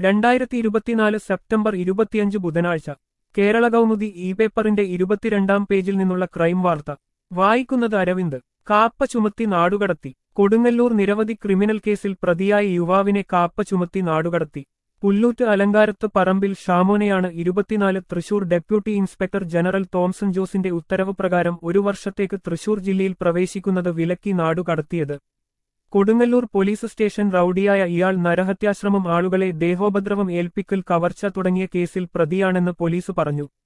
രണ്ടായിരത്തി ഇരുപത്തിനാല് സെപ്റ്റംബർ ഇരുപത്തിയഞ്ച് ബുധനാഴ്ച കേരള കൗമുദി ഇ പേപ്പറിന്റെ ഇരുപത്തിരണ്ടാം പേജിൽ നിന്നുള്ള ക്രൈം വാർത്ത വായിക്കുന്നത് അരവിന്ദ് കാപ്പ ചുമത്തി നാടുകടത്തി കൊടുങ്ങല്ലൂർ നിരവധി ക്രിമിനൽ കേസിൽ പ്രതിയായ യുവാവിനെ കാപ്പ ചുമത്തി നാടുകടത്തി പുല്ലൂറ്റ് അലങ്കാരത്ത് പറമ്പിൽ ഷാമോനെയാണ് ഇരുപത്തിനാല് Thrissur deputy inspector general Thomson ജോസിന്റെ ഉത്തരവ് പ്രകാരം ഒരു വർഷത്തേക്ക് തൃശൂർ ജില്ലയിൽ പ്രവേശിക്കുന്നത് വിലക്കി നാടുകടത്തിയത് കൊടുങ്ങല്ലൂർ പോലീസ് സ്റ്റേഷൻ റൌഡിയായ ഇയാൾ നരഹത്യാശ്രമം ആളുകളെ ദേഹോപദ്രവം ഏൽപ്പിക്കൽ കവർച്ച തുടങ്ങിയ കേസിൽ പ്രതിയാണെന്ന് പോലീസ് പറഞ്ഞു